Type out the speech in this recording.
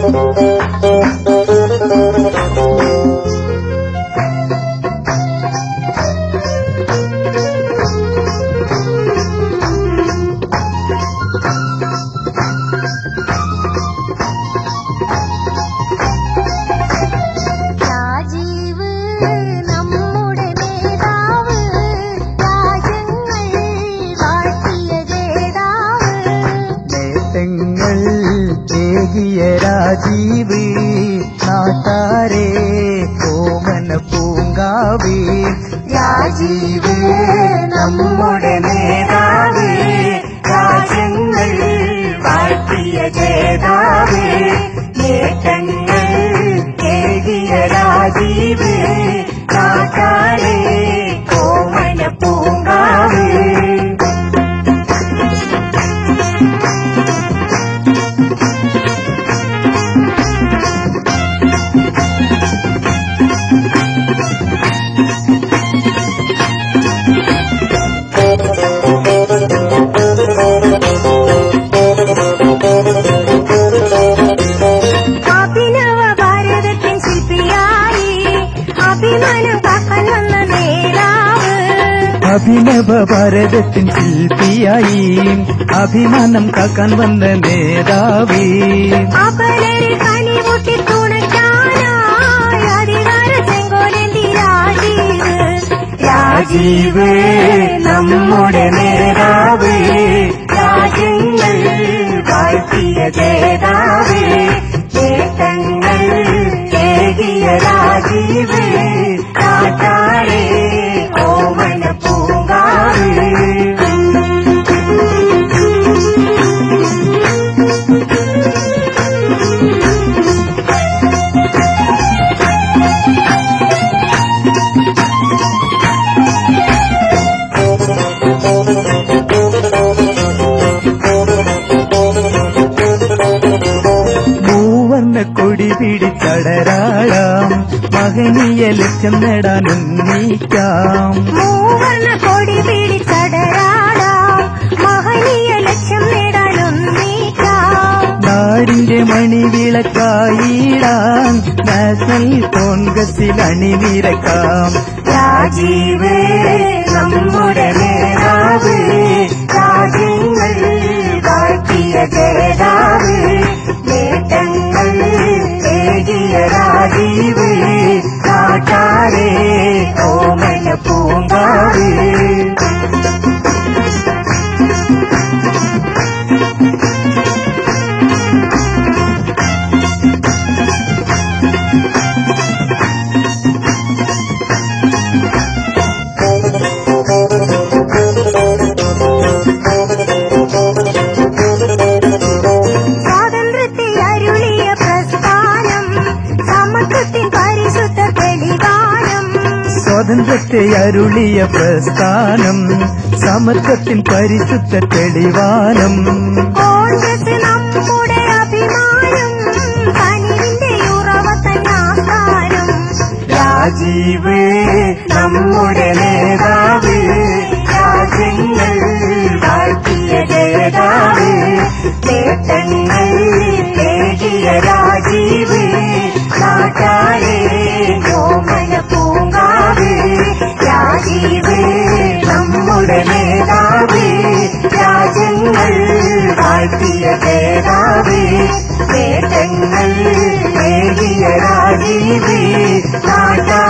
രാജീവ് നമ്മുടെ നേതാവ് രാജ്യങ്ങൾ വാഴ്ത്തിയ ജേതാവ് നേട്ടങ്ങൾ ഏകിയ രാജീവ് നാട്ടാരെ ഓമന പൂങ്കാവേ രാജീവ് നമ്മുടെ നേതാവ് രാജ്യങ്ങൾ വാഴ്ത്തിയ ജേതാവ് നേട്ടങ്ങൾ ഏകിയ രാജീവ് നാട്ടാരെ കോമന പൂങ്കാവ് അഭിനവ ഭാരതത്തിൻ ശില്പിയായി അഭിമാനം കാക്കാൻ വന്ന നേതാവ് അഭിനവ ഭാരതത്തിൻ ശില്പിയായി അഭിമാനം കാക്കാൻ വന്ന നേതാവേ അപലരെ കനിമുട്ടി തുണയ്ക്കാനായി അധികാര ചെങ്കോലേന്തി രാജീവ് രാജീവ് നമ്മുടെ നേതാവ് രാജ്യങ്ങൾ വാഴ്ത്തിയ ജേതാവ് നേട്ടങ്ങൾ ഏകിയ രാജീവ് കാട്ടാരെ ഓമന പൂങ്കാവ് മൂവർണ്ണ കൊടി പിടിച്ചടരാടാം മഹനീയ ലക്ഷ്യം നേടാൻ ഉന്നയിക്കാം മൂവർണ്ണ കൊടി പിടിച്ചടരാടാം മഹനീയ ലക്ഷ്യം നേടാനൊന്നീക്കാം നാടിന്റെ മണിവിളക്കായിടാൻ നാഷണൽ കോൺഗ്രസിൽ അണിനിരക്കാം രാജീവ് നമ്മുടെ നേതാവ് രാജ്യങ്ങൾ വാഴ്ത്തിയ ജേതാവ് നേട്ടങ്ങൾ ഏകിയ രാജീവ് കാട്ടാരെ ഓമന പൂങ്കാവ് സ്വാതന്ത്ര്യത്തെ അരുളിയ പ്രസ്ഥാനം സമത്വത്തിൻ പരിശുദ്ധ തെളിവാനം സ്വാതന്ത്ര്യത്തെ അരുളിയ പ്രസ്ഥാനം സമത്വത്തിൻ പരിശുദ്ധ തെളിവാനം കോൺഗ്രസ് നമ്മുടെ അഭിമാനം കനിവിന്റെ ഉറവ തന്നാസ്ഥാനം രാജീവ് നമ്മുടെ നേതാവ് രാജ്യങ്ങൾ വാഴ്ത്തിയ ജേതാവ് നേട്ടങ്ങൾ നേടിയ രാജീവ് നാട്ടാരെ ഓമന പൂങ്കാവ് രാജീവ് നമ്മുടെ നേതാവ് രാജ്യങ്ങൾ വാഴ്ത്തിയ ജേതാവ് നേട്ടങ്ങൾ നേടിയ രാജീവ് നാട്ടാരെ